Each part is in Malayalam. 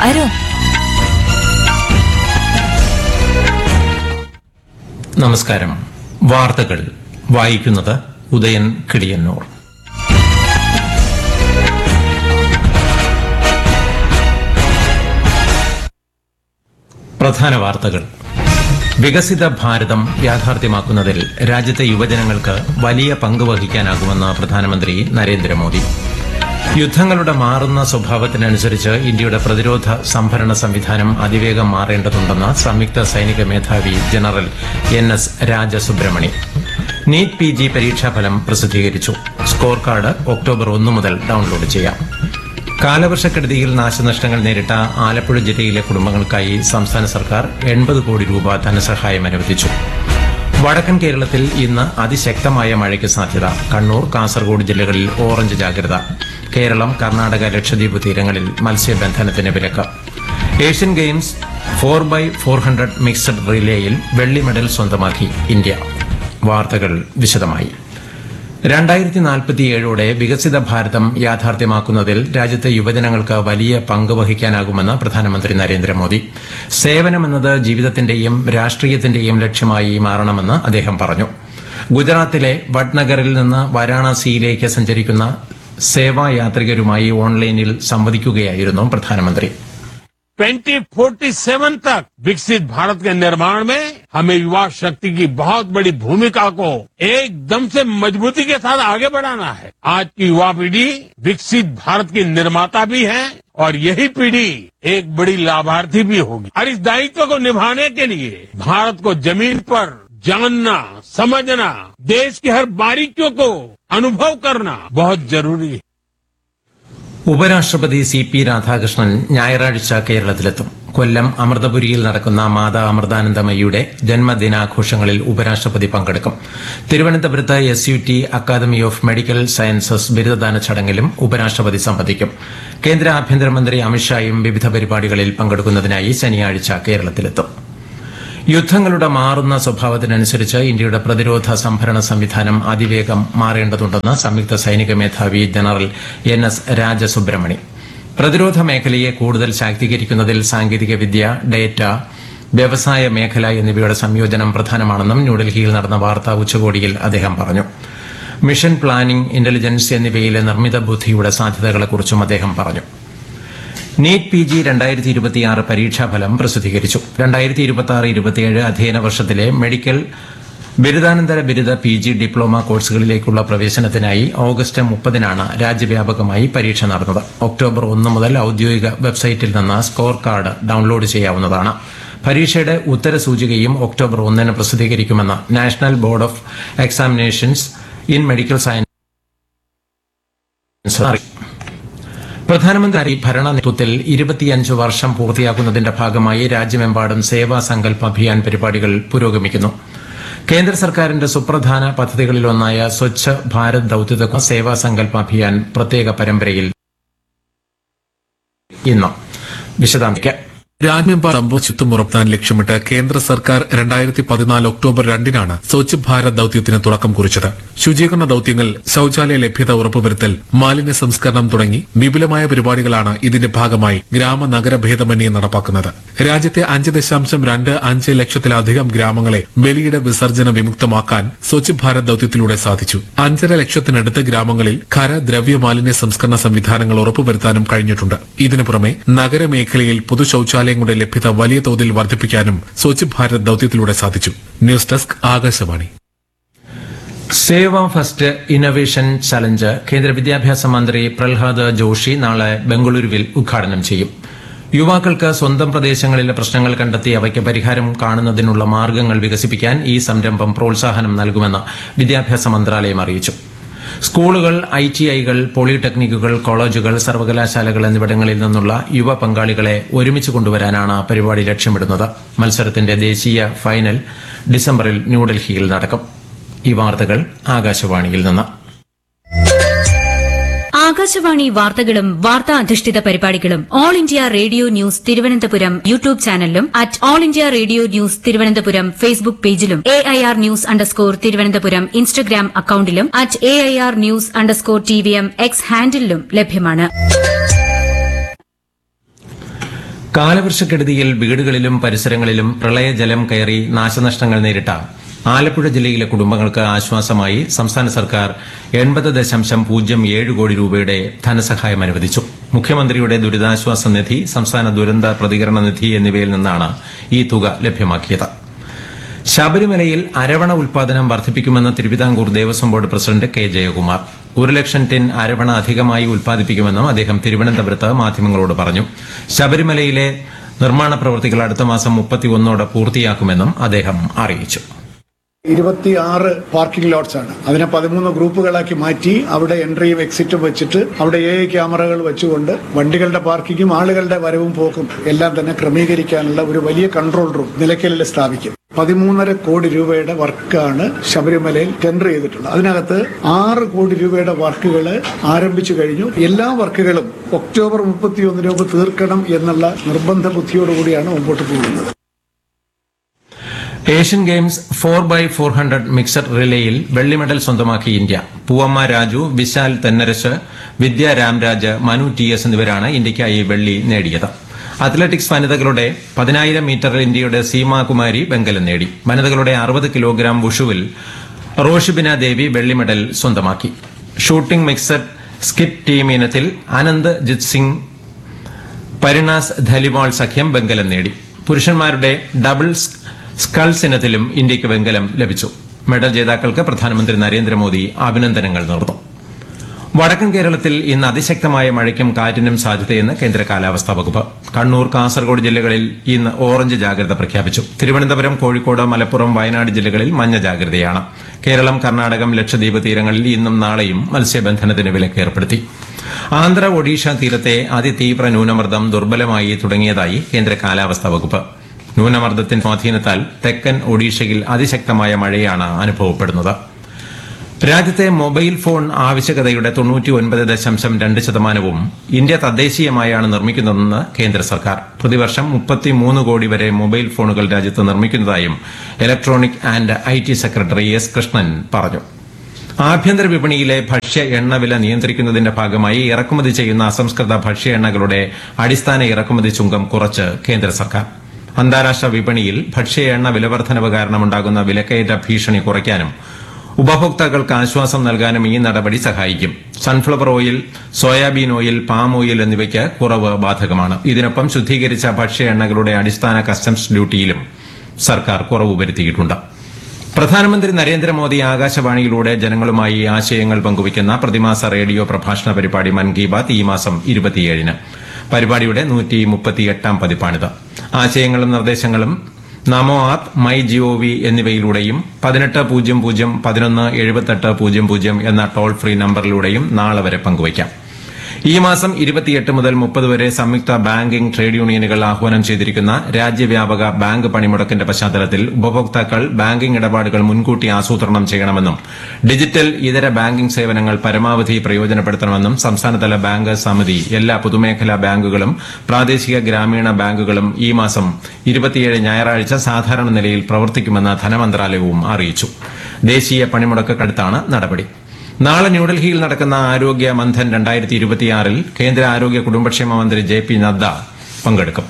അരുൺ നമസ്കാരം വാർത്തകൾ വായിക്കുന്നത് ഉദയൻ കിളിയന്നൂർ പ്രധാന വാർത്തകൾ വികസിത ഭാരതം യാഥാർത്ഥ്യമാക്കുന്നതിൽ രാജ്യത്തെ യുവജനങ്ങൾക്ക് വലിയ പങ്ക് വഹിക്കാനാകുമെന്ന് പ്രധാനമന്ത്രി നരേന്ദ്രമോദി യുദ്ധങ്ങളുടെ മാറുന്ന സ്വഭാവത്തിനനുസരിച്ച് ഇന്ത്യയുടെ പ്രതിരോധ സംഭരണ സംവിധാനം അതിവേഗം മാറേണ്ടതുണ്ടെന്ന് സംയുക്ത സൈനിക മേധാവി general N S Rajasubramani NEET P G പരീക്ഷാഫലം പ്രസിദ്ധീകരിച്ചു സ്കോർ കാർഡ് ഒക്ടോബർ ഒന്ന് മുതൽ ഡൌൺലോഡ് ചെയ്യാം കാലവർഷക്കെടുതിയിൽ നാശനഷ്ടങ്ങൾ നേരിട്ട ആലപ്പുഴ ജില്ലയിലെ കുടുംബങ്ങൾക്കായി സംസ്ഥാന സർക്കാർ എൺപത് കോടി രൂപ ധനസഹായം അനുവദിച്ചു വടക്കൻ കേരളത്തിൽ ഇന്ന് അതിശക്തമായ മഴയ്ക്ക് സാധ്യത കണ്ണൂർ കാസർഗോഡ് ജില്ലകളിൽ ഓറഞ്ച് ജാഗ്രത കേരളം കർണാടക ലക്ഷദ്വീപ് തീരങ്ങളിൽ മത്സ്യബന്ധനത്തിന് വിലക്ക് Asian games four by four hundred mixed റിലേയിൽ വെള്ളി മെഡൽ സ്വന്തമാക്കി ഇന്ത്യ വാർത്തകൾ വിശദമായി രണ്ടായിരത്തി നാൽപ്പത്തിയേഴോടെ വികസിത ഭാരതം യാഥാർത്ഥ്യമാക്കുന്നതിൽ രാജ്യത്തെ യുവജനങ്ങൾക്ക് വലിയ പങ്ക് വഹിക്കാനാകുമെന്ന് പ്രധാനമന്ത്രി നരേന്ദ്രമോദി സേവനമെന്നത് ജീവിതത്തിന്റെയും രാഷ്ട്രീയത്തിന്റെയും ലക്ഷ്യമായി മാറണമെന്ന് അദ്ദേഹം പറഞ്ഞു ഗുജറാത്തിലെ വഡ്നഗറിൽ നിന്ന് വാരാണസിയിലേക്ക് സഞ്ചരിക്കുന്ന സേവായാത്രികരുമായി ഓൺലൈനിൽ സംവദിക്കുകയായിരുന്നു പ്രധാനമന്ത്രി 2047 तक विकसित भारत के निर्माण में हमें युवा शक्ति की बहुत बड़ी भूमिका को एकदम से मजबूती के साथ आगे बढ़ाना है आज की युवा पीढ़ी विकसित भारत की निर्माता भी है और यही पीढ़ी एक बड़ी लाभार्थी भी होगी और इस दायित्व को निभाने के लिए भारत को जमीन पर जानना समझना देश की हर बारीकियों को अनुभव करना बहुत जरूरी है ഉപരാഷ്ട്രപതി സി പി രാധാകൃഷ്ണൻ ഞായറാഴ്ച കേരളത്തിലെത്തും കൊല്ലം അമൃതപുരിയിൽ നടക്കുന്ന മാതാ അമൃതാനന്ദമയിയുടെ ജന്മദിനാഘോഷങ്ങളിൽ ഉപരാഷ്ട്രപതി പങ്കെടുക്കും തിരുവനന്തപുരത്ത് S U T academy of medical sciences ബിരുദദാന ചടങ്ങിലും ഉപരാഷ്ട്രപതി സംബന്ധിക്കും കേന്ദ്ര ആഭ്യന്തരമന്ത്രി അമിത്ഷായും വിവിധ പരിപാടികളിൽ പങ്കെടുക്കുന്നതിനായി ശനിയാഴ്ച കേരളത്തിലെത്തും യുദ്ധങ്ങളുടെ മാറുന്ന സ്വഭാവത്തിനനുസരിച്ച് ഇന്ത്യയുടെ പ്രതിരോധ സംഭരണ സംവിധാനം അതിവേഗം മാറേണ്ടതുണ്ടെന്ന് സംയുക്ത സൈനിക മേധാവി ജനറൽ എൻ എസ് രാജസുബ്രഹ്മണി പ്രതിരോധ മേഖലയെ കൂടുതൽ ശാക്തീകരിക്കുന്നതിൽ സാങ്കേതിക വിദ്യ ഡേറ്റ വ്യവസായ മേഖല എന്നിവയുടെ സംയോജനം പ്രധാനമാണെന്നും ന്യൂഡൽഹിയിൽ നടന്ന വാർത്താ ഉച്ചകോടിയിൽ അദ്ദേഹം പറഞ്ഞു മിഷൻ പ്ലാനിംഗ് ഇന്റലിജൻസ് എന്നിവയിലെ നിർമ്മിത ബുദ്ധിയുടെ സാധ്യതകളെക്കുറിച്ചും അദ്ദേഹം പറഞ്ഞു നീറ്റ് പി ജി രണ്ടായിരത്തി ഇരുപത്തിയാറ് പരീക്ഷാഫലം പ്രസിദ്ധീകരിച്ചു രണ്ടായിരത്തി ഇരുപത്തി ആറ് ഇരുപത്തിയേഴ് അധ്യയന വർഷത്തിലെ മെഡിക്കൽ ബിരുദാനന്തര ബിരുദ പി ജി ഡിപ്ലോമ കോഴ്സുകളിലേക്കുള്ള പ്രവേശനത്തിനായി ഓഗസ്റ്റ് മുപ്പതിനാണ് രാജ്യവ്യാപകമായി പരീക്ഷ നടന്നത് ഒക്ടോബർ ഒന്ന് മുതൽ ഔദ്യോഗിക വെബ്സൈറ്റിൽ നിന്ന് സ്കോർ കാർഡ് ഡൌൺലോഡ് ചെയ്യാവുന്നതാണ് പരീക്ഷയുടെ ഉത്തരസൂചികയും ഒക്ടോബർ ഒന്നിന് പ്രസിദ്ധീകരിക്കുമെന്ന് national board of examinations in medical science അറിയിച്ചു പ്രധാനമന്ത്രി ഭരണ നേതൃത്വത്തിൽ ഇരുപത്തിയഞ്ച് വർഷം പൂർത്തിയാക്കുന്നതിന്റെ ഭാഗമായി രാജ്യമെമ്പാടും സേവാ സങ്കൽപ് അഭിയാൻ പരിപാടികൾ പുരോഗമിക്കുന്നു കേന്ദ്ര സർക്കാരിന്റെ സുപ്രധാന പദ്ധതികളിലൊന്നായ സ്വച്ഛ് ഭാരത് ദൌത്യത്തെ സേവാ സങ്കൽപ് അഭിയാൻ പ്രത്യേക പരമ്പരയിൽ ഇന്ന് വിശദാംശിക്കാം രാജ്യമെമ്പാടും ശുദ്ധം ഉറപ്പാൻ ലക്ഷ്യമിട്ട് കേന്ദ്ര സർക്കാർ രണ്ടായിരത്തി പതിനാല് ഒക്ടോബർ രണ്ടിനാണ് സ്വച്ഛ് ഭാരത് ദൌത്യത്തിന് തുടക്കം കുറിച്ചത് ശുചീകരണ ദൌത്യങ്ങൾ ശൌചാലയ ലഭ്യത ഉറപ്പുവരുത്തൽ മാലിന്യ സംസ്കരണം തുടങ്ങി വിപുലമായ പരിപാടികളാണ് ഇതിന്റെ ഭാഗമായി ഗ്രാമ നഗര ഭേദമന്യേ നടപ്പാക്കുന്നത് രാജ്യത്തെ അഞ്ച് ദശാംശം രണ്ട് അഞ്ച് ലക്ഷത്തിലധികം ഗ്രാമങ്ങളെ വെളിയിട വിസർജന വിമുക്തമാക്കാൻ സ്വച്ഛ് ഭാരത് ദൌത്യത്തിലൂടെ സാധിച്ചു അഞ്ചര ലക്ഷത്തിനടുത്ത് ഗ്രാമങ്ങളിൽ ഖര ദ്രവ്യ മാലിന്യ സംസ്കരണ സംവിധാനങ്ങൾ ഉറപ്പുവരുത്താനും കഴിഞ്ഞിട്ടുണ്ട് ഇതിനു പുറമെ നഗരമേഖലയിൽ പൊതു ശൌചാലയങ്ങളുടെ ലഭ്യത വലിയ തോതിൽ വർദ്ധിപ്പിക്കാനും സ്വച്ഛ് ഭാരത് ദൌത്യത്തിലൂടെ സാധിച്ചു ന്യൂസ് ഡെസ്ക് ആകാശവാണി സേവ ഫസ്റ്റ് ഇന്നൊവേഷൻ ചലഞ്ച് കേന്ദ്ര വിദ്യാഭ്യാസ മന്ത്രി പ്രഹ്ലാദ് ജോഷി നാളെ ബംഗളൂരുവിൽ ഉദ്ഘാടനം ചെയ്യും യുവാക്കൾക്ക് സ്വന്തം പ്രദേശങ്ങളിലെ പ്രശ്നങ്ങൾ കണ്ടെത്തി അവയ്ക്ക് പരിഹാരം കാണുന്നതിനുള്ള മാർഗങ്ങൾ വികസിപ്പിക്കാൻ ഈ സംരംഭം പ്രോത്സാഹനം നൽകുമെന്ന് വിദ്യാഭ്യാസ മന്ത്രാലയം അറിയിച്ചു സ്കൂളുകൾ ഐ ടി ഐകൾ പോളിടെക്നിക്കുകൾ കോളേജുകൾ സർവകലാശാലകൾ എന്നിവിടങ്ങളിൽ നിന്നുള്ള യുവ പങ്കാളികളെ ഒരുമിച്ച് കൊണ്ടുവരാനാണ് പരിപാടി ലക്ഷ്യമിടുന്നത് മത്സരത്തിന്റെ ദേശീയ ഫൈനൽ ഡിസംബറിൽ ന്യൂഡൽഹിയിൽ നടക്കും ഈ വാർത്തകൾ ആകാശവാണിയിൽ നിന്ന് ആകാശവാണി വാർത്തകളും വാർത്താ അധിഷ്ഠിത പരിപാടികളും all India radio news Thiruvananthapuram YouTube ചാനലിലും at all India radio news Thiruvananthapuram Facebook പേജിലും A I R news underscore Thiruvananthapuram Instagram അക്കൌണ്ടിലും at A I R news underscore T V M X ഹാൻഡിലും ലഭ്യമാണ് കാലവർഷക്കെടുതിയിൽ വീടുകളിലും പരിസരങ്ങളിലും പ്രളയജലം കയറി നാശനഷ്ടങ്ങൾ നേരിട്ട ആലപ്പുഴ ജില്ലയിലെ കുടുംബങ്ങൾക്ക് ആശ്വാസമായി സംസ്ഥാന സർക്കാർ എൺപത് ദശാംശം പൂജ്യം ഏഴ് കോടി രൂപയുടെ ധനസഹായം അനുവദിച്ചു മുഖ്യമന്ത്രിയുടെ ദുരിതാശ്വാസ നിധി സംസ്ഥാന ദുരന്ത പ്രതികരണ നിധി എന്നിവയിൽ നിന്നാണ് ഈ തുക ലഭ്യമാക്കിയത് ശബരിമലയിൽ അരവണ ഉൽപാദനം വർദ്ധിപ്പിക്കുമെന്ന് Thiruvithamkoor Devaswom board president K Jayakumar ഒരു ലക്ഷം ടിൻ അരവണ അധികമായി ഉൽപ്പാദിപ്പിക്കുമെന്നും അദ്ദേഹം തിരുവനന്തപുരത്ത് മാധ്യമങ്ങളോട് പറഞ്ഞു ശബരിമലയിലെ നിർമ്മാണ പ്രവൃത്തികൾ അടുത്ത മാസം മുപ്പത്തിയൊന്നോടെ പൂർത്തിയാക്കുമെന്നും അദ്ദേഹം അറിയിച്ചു ഇരുപത്തിയാറ് പാർക്കിംഗ് ലോട്ട്സ് ആണ് അതിനെ പതിമൂന്ന് ഗ്രൂപ്പുകളാക്കി മാറ്റി അവിടെ എൻട്രിയും എക്സിറ്റും വെച്ചിട്ട് അവിടെ എ ഐ ക്യാമറകൾ വെച്ചുകൊണ്ട് വണ്ടികളുടെ പാർക്കിങ്ങും ആളുകളുടെ വരവും പോക്കും എല്ലാം തന്നെ ക്രമീകരിക്കാനുള്ള ഒരു വലിയ കൺട്രോൾ റൂം നിലയ്ക്കലിൽ സ്ഥാപിക്കും പതിമൂന്നര കോടി രൂപയുടെ വർക്കാണ് ശബരിമലയിൽ ടെൻഡർ ചെയ്തിട്ടുള്ളത് അതിനകത്ത് ആറ് കോടി രൂപയുടെ വർക്കുകൾ ആരംഭിച്ചു കഴിഞ്ഞു എല്ലാ വർക്കുകളും ഒക്ടോബർ മുപ്പത്തിയൊന്നിന് മുമ്പ് തീർക്കണം എന്നുള്ള നിർബന്ധ ബുദ്ധിയോടുകൂടിയാണ് മുമ്പോട്ട് പോകുന്നത് Asian games four by four hundred mixed റിലേയിൽ വെള്ളി മെഡൽ സ്വന്തമാക്കി India Poovamma Raju Vishal Thennarasu Vidya Ramraj Manu T S എന്നിവരാണ് ഇന്ത്യയ്ക്കായി വെള്ളി നേടിയത് അത്ലറ്റിക്സ് വനിതകളുടെ പതിനായിരം മീറ്ററിൽ ഇന്ത്യയുടെ സീമാകുമാരി വെങ്കലം നേടി വനിതകളുടെ അറുപത് കിലോഗ്രാം വുഷുവിൽ റോഷിബിന ദേവി വെള്ളി മെഡൽ സ്വന്തമാക്കി ഷൂട്ടിംഗ് മിക്സഡ് സ്കിറ്റ് ടീം ഇനത്തിൽ അനന്ത് ജിത് സിംഗ് പരിണാസ് ധലിവാൾ സഖ്യം വെങ്കലം നേടി പുരുഷന്മാരുടെ ഡബിൾ സ്കൾസ് ഇനത്തിലും ഇന്ത്യയ്ക്ക് വെങ്കലം ലഭിച്ചു മെഡൽ ജേതാക്കൾക്ക് പ്രധാനമന്ത്രി നരേന്ദ്രമോദി അഭിനന്ദനങ്ങൾ നേർന്നു വടക്കൻ കേരളത്തിൽ ഇന്ന് അതിശക്തമായ മഴയ്ക്കും കാറ്റിനും സാധ്യതയെന്ന് കേന്ദ്ര കാലാവസ്ഥാ വകുപ്പ് കണ്ണൂർ കാസർഗോഡ് ജില്ലകളിൽ ഇന്ന് ഓറഞ്ച് ജാഗ്രത പ്രഖ്യാപിച്ചു തിരുവനന്തപുരം കോഴിക്കോട് മലപ്പുറം വയനാട് ജില്ലകളിൽ മഞ്ഞ ജാഗ്രതയാണ് കേരളം കർണാടകം ലക്ഷദ്വീപ് തീരങ്ങളിൽ ഇന്നും നാളെയും മത്സ്യബന്ധനത്തിന് വിലക്ക് ഏർപ്പെടുത്തി ആന്ധ്ര ഒഡീഷ തീരത്തെ അതിതീവ്ര ന്യൂനമർദ്ദം ദുർബലമായി തുടങ്ങിയതായി കേന്ദ്ര കാലാവസ്ഥാ വകുപ്പ് ന്യൂനമർദ്ദത്തിന്റെ സ്വാധീനത്താൽ തെക്കൻ ഒഡീഷയിൽ അതിശക്തമായ മഴയാണ് അനുഭവപ്പെടുന്നത് രാജ്യത്തെ മൊബൈൽ ഫോൺ ആവശ്യകതയുടെ തൊണ്ണൂറ്റി ഒൻപത് ദശാംശം രണ്ട് ശതമാനവും ഇന്ത്യ തദ്ദേശീയമായാണ് നിർമ്മിക്കുന്നതെന്ന് കേന്ദ്ര സർക്കാർ പ്രതിവർഷം മുപ്പത്തിമൂന്ന് കോടി വരെ മൊബൈൽ ഫോണുകൾ രാജ്യത്ത് നിർമ്മിക്കുന്നതായും electronic and I T secretary S Krishnan പറഞ്ഞു ആഭ്യന്തര വിപണിയിലെ ഭക്ഷ്യ എണ്ണവില നിയന്ത്രിക്കുന്നതിന്റെ ഭാഗമായി ഇറക്കുമതി ചെയ്യുന്ന അസംസ്കൃത ഭക്ഷ്യ എണ്ണകളുടെ അടിസ്ഥാന ഇറക്കുമതി ചുങ്കം കുറച്ച് കേന്ദ്ര സർക്കാർ അന്താരാഷ്ട്ര വിപണിയിൽ ഭക്ഷ്യ എണ്ണ വിലവർദ്ധനവ് കാരണമുണ്ടാകുന്ന വിലക്കയറ്റ ഭീഷണി കുറയ്ക്കാനും ഉപഭോക്താക്കൾക്ക് ആശ്വാസം നൽകാനും ഈ നടപടി സഹായിക്കും sunflower oil soyabean oil palm oil എന്നിവയ്ക്ക് കുറവ് ബാധകമാണ് ഇതിനൊപ്പം ശുദ്ധീകരിച്ച ഭക്ഷ്യ എണ്ണകളുടെ അടിസ്ഥാന കസ്റ്റംസ് ഡ്യൂട്ടിയിലും സർക്കാർ കുറവ് വരുത്തിയിട്ടുണ്ട് പ്രധാനമന്ത്രി നരേന്ദ്രമോദി ആകാശവാണിയിലൂടെ ജനങ്ങളുമായി ആശയങ്ങൾ പങ്കുവയ്ക്കുന്ന പ്രതിമാസ റേഡിയോ പ്രഭാഷണ പരിപാടി മൻ കി ബാത് ഈ മാസം ഇരുപത്തിയേഴിന് പരിപാടിയുടെ നൂറ്റി മുപ്പത്തിയെട്ടാം പതിപ്പാണിത് ആശയങ്ങളും നിർദ്ദേശങ്ങളും നമോ ആപ്പ് മൈ ജിഒവി എന്നിവയിലൂടെയും പതിനെട്ട് പൂജ്യം പൂജ്യം പതിനൊന്ന് എഴുപത്തെട്ട് പൂജ്യം പൂജ്യം എന്ന ടോൾ ഫ്രീ നമ്പറിലൂടെയും നാളെ വരെ പങ്കുവയ്ക്കാം ഈ മാസം ഇരുപത്തിയെട്ട് മുതൽ മുപ്പത് വരെ സംയുക്ത ബാങ്കിംഗ് ട്രേഡ് യൂണിയനുകൾ ആഹ്വാനം ചെയ്തിരിക്കുന്ന രാജ്യവ്യാപക ബാങ്ക് പണിമുടക്കിന്റെ പശ്ചാത്തലത്തിൽ ഉപഭോക്താക്കൾ ബാങ്കിംഗ് ഇടപാടുകൾ മുൻകൂട്ടി ആസൂത്രണം ചെയ്യണമെന്നും ഡിജിറ്റൽ ഇതര ബാങ്കിംഗ് സേവനങ്ങൾ പരമാവധി പ്രയോജനപ്പെടുത്തണമെന്നും സംസ്ഥാനതല ബാങ്ക് സമിതി എല്ലാ പൊതുമേഖലാ ബാങ്കുകളും പ്രാദേശിക ഗ്രാമീണ ബാങ്കുകളും ഈ മാസം ഇരുപത്തിയേഴ് ഞായറാഴ്ച സാധാരണ നിലയിൽ പ്രവർത്തിക്കുമെന്ന് ധനമന്ത്രാലയവും അറിയിച്ചു ദേശീയ പണിമുടക്കടുത്താണ് നടപടി നാളെ ന്യൂഡൽഹിയിൽ നടക്കുന്ന ആരോഗ്യ മന്ഥൻ രണ്ടായിരത്തി ഇരുപത്തിയാറിൽ കേന്ദ്ര ആരോഗ്യ കുടുംബക്ഷേമ മന്ത്രി ജെ പി നദ്ദ പങ്കെടുക്കും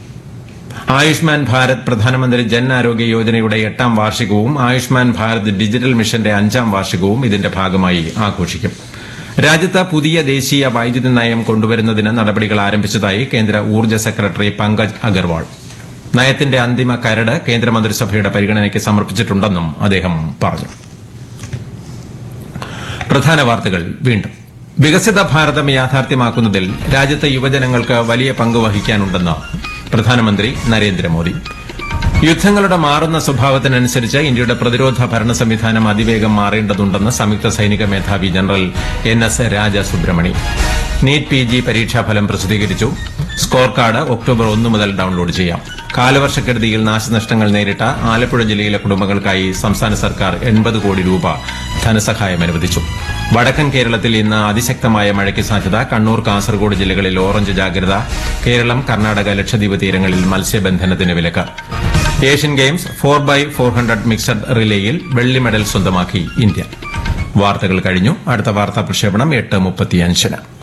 ആയുഷ്മാൻ ഭാരത് പ്രധാനമന്ത്രി ജൻ ആരോഗ്യ യോജനയുടെ എട്ടാം വാർഷികവും ആയുഷ്മാൻ ഭാരത് ഡിജിറ്റൽ മിഷന്റെ അഞ്ചാം വാർഷികവും ഇതിന്റെ ഭാഗമായി ആഘോഷിക്കും രാജ്യത്ത് പുതിയ ദേശീയ വൈദ്യുതി നയം കൊണ്ടുവരുന്നതിന് നടപടികൾ ആരംഭിച്ചതായി കേന്ദ്ര ഊർജ്ജ സെക്രട്ടറി പങ്കജ് അഗർവാൾ നയത്തിന്റെ അന്തിമ കരട് കേന്ദ്രമന്ത്രിസഭയുടെ പരിഗണനയ്ക്ക് സമർപ്പിച്ചിട്ടുണ്ടെന്നും അദ്ദേഹം പറഞ്ഞു പ്രധാന വാർത്തകൾ വീണ്ടും വികസിത ഭാരതം യാഥാർത്ഥ്യമാക്കുന്നതിൽ രാജ്യത്തെ യുവജനങ്ങൾക്ക് വലിയ പങ്ക് വഹിക്കാനുണ്ടെന്ന് പ്രധാനമന്ത്രി നരേന്ദ്രമോദി യുദ്ധങ്ങളുടെ മാറുന്ന സ്വഭാവത്തിനനുസരിച്ച് ഇന്ത്യയുടെ പ്രതിരോധ ഭരണ സംവിധാനം അതിവേഗം മാറേണ്ടതുണ്ടെന്ന് സംയുക്ത സൈനിക മേധാവി general N S Raja Subramani NEET P G പരീക്ഷാഫലം പ്രസിദ്ധീകരിച്ചു സ്കോർ കാർഡ് ഒക്ടോബർ ഒന്ന് മുതൽ ഡൌൺലോഡ് ചെയ്യാം കാലവർഷക്കെടുതിയിൽ നാശനഷ്ടങ്ങൾ നേരിട്ട ആലപ്പുഴ ജില്ലയിലെ കുടുംബങ്ങൾക്കായി സംസ്ഥാന സർക്കാർ എൺപത് കോടി രൂപ ധനസഹായം അനുവദിച്ചു വടക്കൻ കേരളത്തിൽ ഇന്ന് അതിശക്തമായ മഴയ്ക്ക് സാധ്യത കണ്ണൂർ കാസർഗോഡ് ജില്ലകളിൽ ഓറഞ്ച് ജാഗ്രത കേരളം കർണാടക ലക്ഷദ്വീപ് തീരങ്ങളിൽ മത്സ്യബന്ധനത്തിന് വിലക്ക് Asian games four by four hundred mixed റിലേയിൽ വെള്ളി മെഡൽ സ്വന്തമാക്കി ഇന്ത്യ വാർത്തകൾ കഴിഞ്ഞു അടുത്ത വാർത്താ പ്രക്ഷേപണം എട്ട് മുപ്പത്തിയഞ്ചിന്